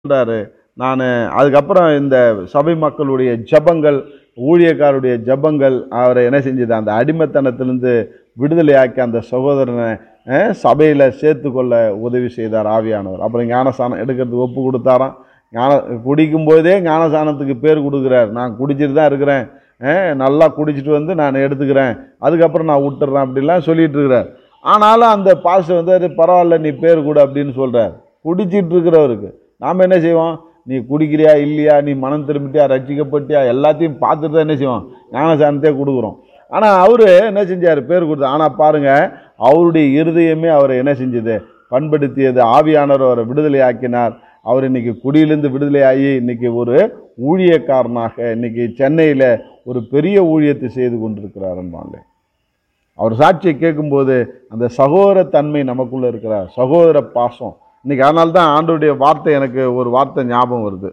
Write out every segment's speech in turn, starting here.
சொல்றாரு நான் அதுக்கப்புறம் இந்த சபை மக்களுடைய ஜெபங்கள் ஊழியக்காருடைய ஜெபங்கள் அவரை என்ன செஞ்சது அந்த அடிமைத்தனத்திலிருந்து விடுதலையாக்கி அந்த சகோதரனை அஹ், சபையில சேர்த்து கொள்ள உதவி செய்தார் ஆவியானவர் அப்புறம் ஞானசானம் எடுக்கிறதுக்கு ஒப்பு கொடுத்தாராம் ஞான குடிக்கும் போதே ஞானசானத்துக்கு பேர் கொடுக்குறார் நான் குடிச்சிட்டு தான் இருக்கிறேன் அஹ், நல்லா குடிச்சிட்டு வந்து நான் எடுத்துக்கிறேன் அதுக்கப்புறம் நான் விட்டுறேன் அப்படிலாம் சொல்லிட்டு இருக்கிறார் ஆனாலும் அந்த பாஸ்டர் வந்து "அது பரவாயில்ல நீ பேர் கொடு அப்படின்னு சொல்றார் குடிச்சிட்டு இருக்கிறவருக்கு நாம் என்ன செய்வோம் நீ குடிக்கிறியா இல்லையா நீ மனம் திரும்பிட்டியா ரட்சிக்கப்பட்டியா எல்லாத்தையும் பார்த்துட்டு தான் என்ன செய்வோம் ஞானசானத்தையே கொடுக்குறோம் ஆனால் அவரு என்ன செஞ்சார் பேர் கொடுத்தார் ஆனால் பாருங்க அவருடைய இருதயமே அவரை என்ன செஞ்சது பண்படுத்தியது ஆவியானவர் அவரை விடுதலை ஆக்கினார் அவர் இன்னைக்கு குடியிலிருந்து விடுதலையாகி இன்னைக்கு ஒரு ஊழியக்காரனாக இன்னைக்கு சென்னையில் ஒரு பெரிய ஊழியத்தை செய்து கொண்டிருக்கிறார் அன்பான்லே அவர் சாட்சியை கேட்கும்போது அந்த சகோதர தன்மை நமக்குள்ள இருக்கிற சகோதர பாசம் இன்னைக்கு அதனால தான் ஆண்டவருடைய வார்த்தை எனக்கு ஒரு வார்த்தை ஞாபகம் வருது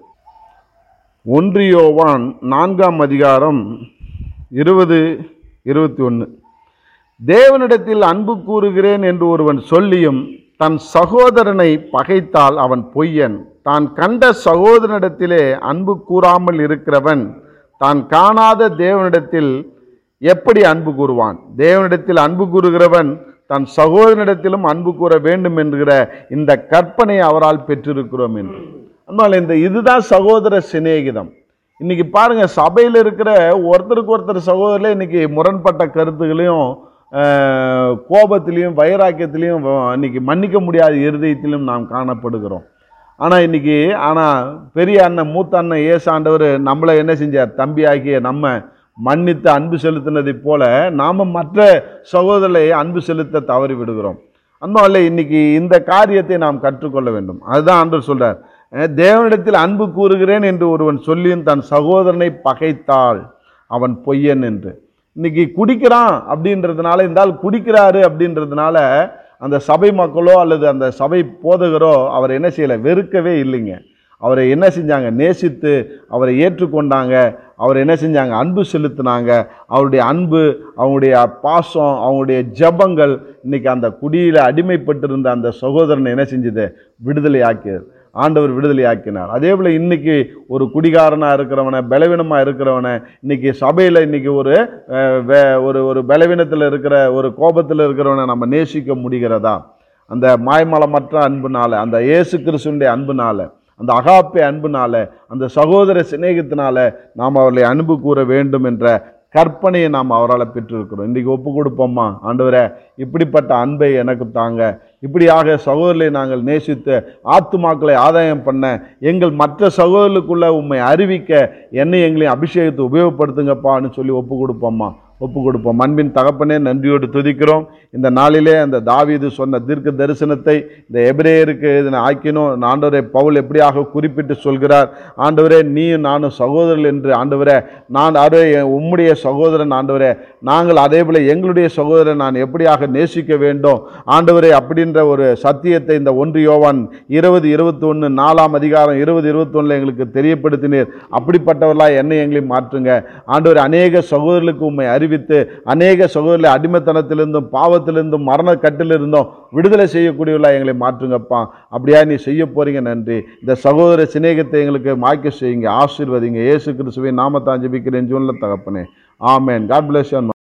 ஒன்றியோவான் நான்காம் அதிகாரம் இருபது இருபத்தி ஒன்று தேவனிடத்தில் அன்பு கூறுகிறேன் என்று ஒருவன் சொல்லியும் தன் சகோதரனை பகைத்தால் அவன் பொய்யன் தான் கண்ட சகோதரனிடத்திலே அன்பு கூறாமல் இருக்கிறவன் தான் காணாத தேவனிடத்தில் எப்படி அன்பு கூறுவான் தேவனிடத்தில் அன்பு கூறுகிறவன் தன் சகோதரனிடத்திலும் அன்பு கூற வேண்டும் என்கிற இந்த கற்பனை அவரால் பெற்றிருக்கிறோம் என்று அதனால் இந்த இதுதான் சகோதர சிநேகிதம் இன்னைக்கு பாருங்க சபையில் இருக்கிற ஒருத்தருக்கு ஒருத்தர் சகோதரில் இன்னைக்கு முரண்பட்ட கருத்துகளையும் ஆஹ், கோபத்திலையும் வைராக்கியத்திலையும் வ- இன்னைக்கு மன்னிக்க முடியாத இருதயத்திலும் நாம் காணப்படுகிறோம் ஆனால் இன்னைக்கு ஆனால் பெரிய அண்ணன் மூத்த அண்ணன் ஏசாண்டவர் நம்மளை என்ன செஞ்சார் தம்பியாகிய நம்ம மன்னித்து அன்பு செலுத்தினதைப் போல நாம் மற்ற சகோதரரை அன்பு செலுத்த தவறி விடுகிறோம் அன்பாவில் இன்னைக்கு இந்த காரியத்தை நாம் கற்றுக்கொள்ள வேண்டும் அதுதான் ஆண்டவர் சொல்றார் அஹ் தேவனிடத்தில் அன்பு கூறுகிறேன் என்று ஒருவன் சொல்லியும் தன் சகோதரனை பகைத்தாள் அவன் பொய்யன் என்று இன்னைக்கு குடிக்கிறான் அப்படின்றதுனால இந்த ஆள் குடிக்கிறாரு அப்படின்றதுனால அந்த சபை மக்களோ அல்லது அந்த சபை போதகரோ அவர் என்ன செய்யலை வெறுக்கவே இல்லைங்க அவரை என்ன செஞ்சாங்க நேசித்து அவரை ஏற்றுக்கொண்டாங்க அவர் என்ன செஞ்சாங்க அன்பு செலுத்தினாங்க அவருடைய அன்பு அவங்களுடைய பாசம் அவங்களுடைய ஜெபங்கள் இன்னைக்கு அந்த குடியில் அடிமைப்பட்டிருந்த அந்த சகோதரனை என்ன செஞ்சது விடுதலை ஆக்கியது ஆண்டவர் விடுதலை ஆக்கினார் அதே போல் இன்னைக்கு ஒரு குடிகாரனாக இருக்கிறவனை பலவீனமாக இருக்கிறவனை இன்னைக்கு சபையில் இன்னைக்கு ஒரு அஹ், வே- ஒரு ஒரு பலவீனத்தில் இருக்கிற ஒரு கோபத்தில் இருக்கிறவனை நம்ம நேசிக்க முடிகிறதா அந்த மாய்மலமற்ற அன்புனால அந்த இயேசு கிறிஸ்துடைய அன்புனால அந்த அகாப்பே அன்புனால அந்த சகோதர சிநேகத்தினால நாம் அவர்களை அன்பு கூற வேண்டும் என்ற கற்பனையை நாம் அவரால் பெற்றிருக்கிறோம் இன்றைக்கி ஒப்பு கொடுப்போம்மா ஆண்டவரே இப்படிப்பட்ட அன்பை எனக்கு தாங்க இப்படியாக சகோதரரை நாங்கள் நேசித்து ஆத்துமாக்களை ஆதாயம் பண்ண எங்கள் மற்ற சகோதரர்களுக்குள்ள உண்மை அறிவிக்க என்னை எங்களையும் அபிஷேகத்தை உபயோகப்படுத்துங்கப்பான்னு சொல்லி ஒப்பு கொடுப்போம்மா ஒப்பு கொடுப்போம் அன்பின் தகப்பனே நன்றியோடு துதிக்கிறோம் இந்த நாளிலே அந்த தாவீது சொன்ன தீர்க்க தரிசனத்தை இந்த எபிரேயருக்கு எழுதின ஆக்கினோம் ஆண்டவரே பவுல் எப்படியாக குறிப்பிட்டு சொல்கிறார் ஆண்டவரே நீயும் நானும் சகோதரர்கள் என்று ஆண்டவரே நான் அரு உம்முடைய சகோதரன் ஆண்டவரே நாங்கள் அதே போல எங்களுடைய சகோதரன் நான் எப்படியாக நேசிக்க வேண்டும் ஆண்டவரே அப்படின்ற ஒரு சத்தியத்தை இந்த ஒன்று யோவான் இருபது இருபத்தி ஒன்று நாலாம் அதிகாரம் இருபது இருபத்தொன்னில் எங்களுக்கு தெரியப்படுத்தினீர் அப்படிப்பட்டவர்களாக என்னை எங்களையும் மாற்றுங்க ஆண்டவர் அநேக சகோதரர்களுக்கு உண்மை அறிவித்து அநேக சகோதரர்களை அடிமைத்தனத்திலிருந்தும் பாவத்திலிருந்தும் மரண கட்டிலிருந்தும் விடுதலை செய்யக்கூடியவர்களாக எங்களை மாற்றுங்கப்பா அப்படியா நீ செய்ய போறீங்க நன்றி இந்த சகோதர சிநேகத்தை எங்களுக்கு மாய்க்க செய்யுங்க ஆசீர்வதிங்க இயேசு கிறிஸ்துவின் நாமத்தான் ஜெபிக்கிறேன் ஜூனில் தகப்பனே ஆமேன் காட் பிளஸ்